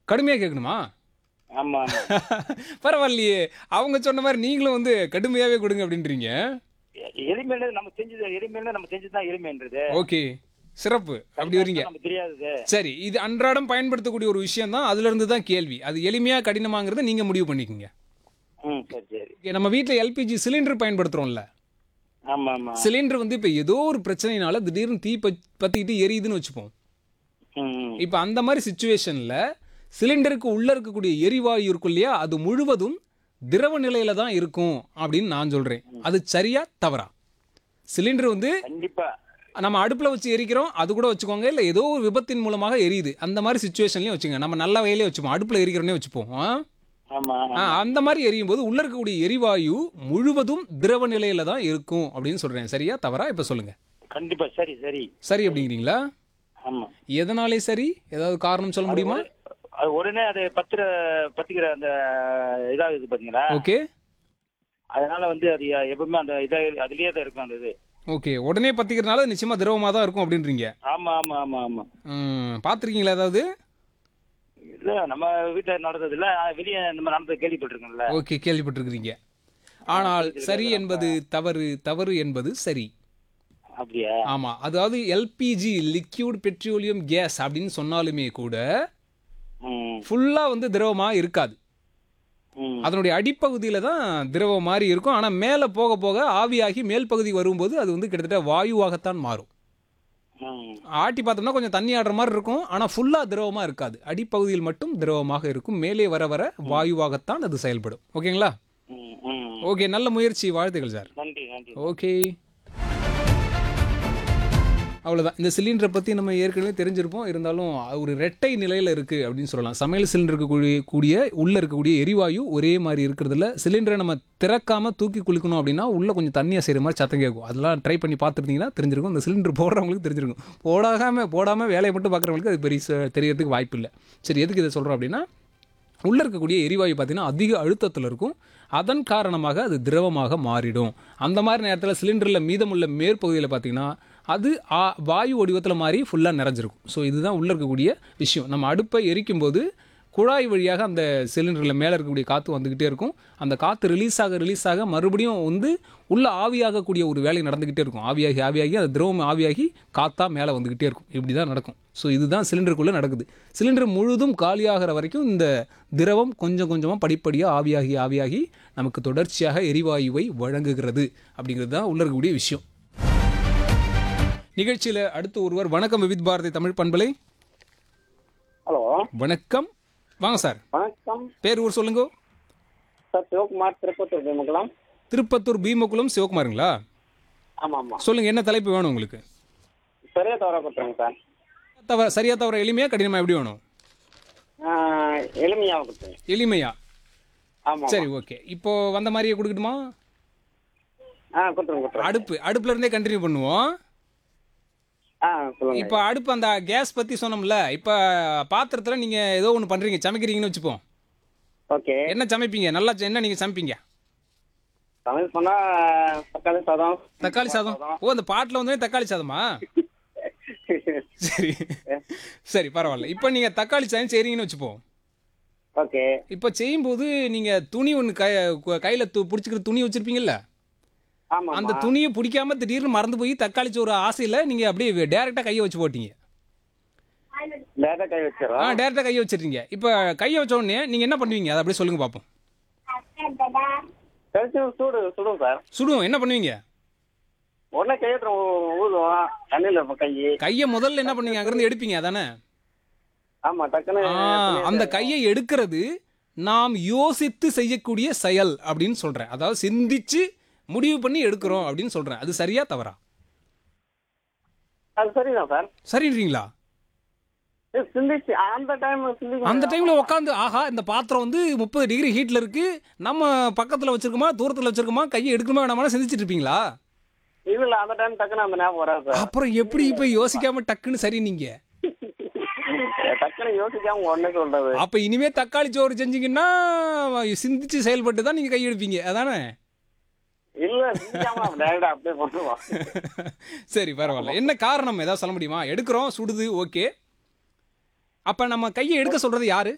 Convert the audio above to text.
கடுமையா கேட்கணுமா ஆமா ஆமா பரவாயில்லையே அவங்க சொன்ன மாதிரி நீங்களும் வந்து கடுமையாவே கொடுங்க அப்படின்றீங்க எ- எளிமையில நம்ம செஞ்சது எளிமையில நம்ம செஞ்சதுதான் எளிமைன்றது ஓகே சிறப்பு அப்படி வரீங்க நமக்கு தெரியாதது சரி இது அன்றாடம் பயன்படுத்தக்கூடிய ஒரு விஷயம் தான் அதுல இருந்து தான் கேள்வி அது எளிமையா கடினமாங்கிறத நீங்க முடிவு பண்ணிக்கோங்க ம் சரி சரி Okay, நம்ம வீட்டில் எல்பிஜி சிலிண்டர் பயன்படுத்துறோம்ல ஆமா ஆமா சிலிண்டர் வந்து இப்போ ஏதோ ஒரு பிரச்சனைனால திடீர்னு தீ பத்- பத்திக்கிட்டு எரியுதுன்னு வச்சுப்போம் ம் ம். இப்போ அந்த மாதிரி சுச்சுவேஷனில் சிலிண்டருக்கு உள்ள இருக்கக்கூடிய எரிவாயு இருக்கும் இல்லையா அது முழுவதும் திரவ நிலையில தான் இருக்கும் அப்படின்னு நான் சொல்றேன் அது சரியா தவறா சிலிண்டர் வந்து கண்டிப்பா நம்ம அடுப்பில் வச்சு எரிக்கிறோம் அது கூட வச்சுக்கோங்க இல்லை ஏதோ ஒரு விபத்தின் மூலமாக எரியுது அந்த மாதிரி சுச்சுவேஷன்லையும் வச்சுங்க நம்ம நல்ல வகையிலே வச்சுப்போம் அடுப்பில் எரிக்கிறோன்னே வச்சுப்போம் ஆ? ஆமா ஆ, அந்த மாதிரி எரியும் போது உள்ள இருக்கக்கூடிய எரிவாயு முழுவதும் திரவ நிலையில தான் இருக்கும் அப்படின்னு சொல்றேன் சரியா தவறா இப்போ சொல்லுங்க கண்டிப்பா சரி சரி சரி அப்படிங்கிறீங்களா ஆமா எதனாலே சரி ஏதாவது காரணம் சொல்ல முடியுமா அது உடனே அது பத்திர பத்திக்கிற அந்த இதாகுது பாத்தீங்களா ஓகே அதனால வந்து அது எப்பவுமே அந்த இதா அதுலயே தான் இருக்கும் அந்த இது ஓகே உடனே பத்திக்கிறதுனால நிச்சயமா திரவமாக தான் இருக்கும் அப்படின்றீங்க ஆமா ஆமா ஆமா ஆமா ம், பார்த்திருக்கீங்களா ஏதாவது இல்ல நம்ம வீட்டுல நடந்தது இல்ல ஆனா வெளியே நம்ம நடந்தது கேள்விப்பட்டிருக்கோம்ல ஓகே கேள்விப்பட்டிருக்கிறீங்க ஆனால் சரி என்பது தவறு தவறு என்பது சரி அப்படியா ஆமா அதாவது எல்பிஜி லிக்யூட் பெட்ரோலியம் கேஸ் அப்படின்னு சொன்னாலுமே கூட ம் ஃபுல்லா வந்து திரவமா இருக்காது ம் அதனுடைய அடிப்பகுதியில தான் திரவம் மாதிரி இருக்கும் ஆனா மேலே போக போக ஆவியாகி மேல் பகுதி வரும்போது அது வந்து கிட்டத்தட்ட வாயுவாகத்தான் மாறும் ம் ஆட்டி பார்த்தோம்னா கொஞ்சம் தண்ணி ஆடுற மாதிரி இருக்கும் ஆனால் ஃபுல்லாக திரவமாக இருக்காது அடிப்பகுதியில் மட்டும் திரவமாக இருக்கும் மேலே வர வர வாயுவாகத்தான் அது செயல்படும் ஓகேங்களா ம் ம் ஓகே நல்ல முயற்சி வாழ்த்துக்கள் சார் நன்றி நன்றி ஓகே அவ்வளோதான் இந்த சிலிண்டரை பற்றி நம்ம ஏற்கனவே தெரிஞ்சிருப்போம் இருந்தாலும் அது ஒரு ரெட்டை நிலையில் இருக்குது அப்படின்னு சொல்லலாம் சமையல் சிலிண்டருக்கு கூடிய கூடிய உள்ளே இருக்கக்கூடிய எரிவாயு ஒரே மாதிரி இருக்கிறதுல சிலிண்டரை நம்ம திறக்காமல் தூக்கி குளிக்கணும் அப்படின்னா உள்ளே கொஞ்சம் தண்ணியாக செய்கிற மாதிரி சத்தம் கேட்கும் அதெல்லாம் ட்ரை பண்ணி பார்த்துருந்தீங்கன்னா தெரிஞ்சிருக்கும் இந்த சிலிண்டர் போடுறவங்களுக்கு தெரிஞ்சிருக்கும் போடாமல் போடாமல் வேலையை மட்டும் பார்க்குறவங்களுக்கு அது பெரிய ச- தெரியறதுக்கு வாய்ப்பு இல்லை சரி எதுக்கு இதை சொல்கிறோம் அப்படின்னா உள்ளே இருக்கக்கூடிய எரிவாயு பார்த்தீங்கன்னா அதிக அழுத்தத்தில் இருக்கும் அதன் காரணமாக அது திரவமாக மாறிடும் அந்த மாதிரி நேரத்தில் சிலிண்டரில் மீதமுள்ள மேற்பகுதியில் பார்த்தீங்கன்னா அது ஆ- வாயு வடிவத்தில் மாறி ஃபுல்லாக நிறைஞ்சிருக்கும் ஸோ இதுதான் உள்ளே இருக்கக்கூடிய விஷயம் நம்ம அடுப்பை எரிக்கும்போது குழாய் வழியாக அந்த சிலிண்டரில் மேலே இருக்கக்கூடிய காற்று வந்துக்கிட்டே இருக்கும் அந்த காற்று ரிலீஸ் ஆக ரிலீஸ் ஆக மறுபடியும் வந்து உள்ள ஆவியாகக்கூடிய ஒரு வேலை நடந்துக்கிட்டே இருக்கும் ஆவியாகி ஆவியாகி அந்த திரவம் ஆவியாகி காற்றா மேலே வந்துக்கிட்டே இருக்கும் இப்படி தான் நடக்கும் ஸோ இதுதான் சிலிண்டருக்குள்ளே நடக்குது சிலிண்டர் முழுதும் காலியாகிற வரைக்கும் இந்த திரவம் கொஞ்சம் கொஞ்சமாக படிப்படியாக ஆவியாகி ஆவியாகி நமக்கு தொடர்ச்சியாக எரிவாயுவை வழங்குகிறது அப்படிங்கிறது தான் உள்ள இருக்கக்கூடிய விஷயம் நிகழ்ச்சியில் அடுத்து ஒருவர் வணக்கம் விவித் பாரதி தமிழ் பண்பலை ஹலோ வணக்கம் வாங்க சார் வணக்கம் பேர் ஊர் சொல்லுங்க சார் சிவகுமார் திருப்பத்தூர் பீமகுளம் திருப்பத்தூர் பீமகுளம் சிவகுமாருங்களா ஆமாம் ஆமாம் சொல்லுங்க என்ன தலைப்பு வேணும் உங்களுக்கு சரியா தவறா கொடுத்துருங்க சார் தவ சரியா தவிர எளிமையா கடினமா எப்படி வேணும் ஆஹ், எளிமையாக கொடுத்துருங்க எளிமையா ஆமாம் சரி ஓகே இப்போ வந்த மாதிரியே கொடுக்கட்டுமா ஆ கொடுத்துருங்க கொடுத்துருங்க அடுப்பு அடுப்புல இருந்தே கண்டினியூ பண்ணுவோம் ஆ சொல்லுங்க இப்போ அடுப்பு அந்த கேஸ் பத்தி சொன்னோம்ல இப்போ பாத்திரத்துல நீங்க ஏதோ ஒன்று பண்றீங்க சமைக்கிறீங்கன்னு வச்சுப்போம் ஓகே என்ன சமைப்பீங்க நல்லா ச- என்ன நீங்க சமைப்பீங்க சமையல் பண்ணால் தக்காளி சாதம் தக்காளி சாதம் ஓ அந்த பாட்டில் வந்து தக்காளி சாதமா சரி சரி பரவாயில்ல இப்போ நீங்க தக்காளி சாதம் செய்றீங்கன்னு வச்சுப்போம் ஓகே இப்போ செய்யும்போது நீங்க துணி ஒன்று கை கையில து பிடிச்சிக்கிற துணி வச்சிருப்பீங்கல்ல ஆமாம் அந்த துணியை பிடிக்காம திடீர்னு மறந்து போய் தக்காளி சோறு ஆசையில நீங்க அப்படியே டேரெக்டாக கையை வச்சு போட்டீங்க டேட்டா கை ஆ வச்சிடறோம் டேரெக்டாக கையை வச்சிருக்கீங்க இப்போ கையை வச்ச உடனே நீங்க என்ன பண்ணுவீங்க அதை அப்படியே சொல்லுங்க பார்ப்போம் கழிச்சு சூடு சுடும் சார் சுடும் என்ன பண்ணுவீங்க உடனே கையெழுத்து ஊதுவோம் தண்ணியில் இருக்கும் கை கையை முதல்ல என்ன பண்ணுவீங்க அங்கிருந்து எடுப்பீங்க அதானே ஆமாம் டக்குன்னு ஆ, அந்த கையை எடுக்கிறது நாம் யோசித்து செய்யக்கூடிய செயல் அப்படின்னு சொல்றேன் அதாவது சிந்திச்சு முடிவு பண்ணி எடுக்கிறோம் அப்படின்னு சொல்றேன் அது சரியா தவறா அது சரிதான் சார் சரின்றீங்களா இது சிந்திச்சு அந்த டைம் சிந்திக்க அந்த டைம்ல உட்காந்து ஆஹா இந்த பாத்திரம் வந்து முப்பது டிகிரி ஹீட்ல இருக்கு நம்ம பக்கத்துல வச்சிருக்கோமா தூரத்துல வச்சிருக்கோமா கையை எடுக்கணுமா வேணாமா சிந்திச்சிட்டு இருப்பீங்களா இல்ல அந்த டைம் டக்குன்னு அந்த ஞாபகம் வராது சார் அப்புறம் எப்படி இப்ப யோசிக்காம டக்குன்னு சரி நீங்க டக்குன்னு யோசிக்காம உடனே சொல்றது அப்ப இனிமே தக்காளி சோறு செஞ்சீங்கன்னா சிந்திச்சு செயல்பட்டு தான் நீங்க கை எடுப்பீங்க அதானே இல்ல சிந்திக்காம டேரக்டா அப்படியே போட்டுருவோம் சரி பரவாயில்ல என்ன காரணம் ஏதாவது சொல்ல முடியுமா எடுக்கிறோம் சுடுது ஓகே அப்ப நம்ம கையை எடுக்க சொல்றது யாரு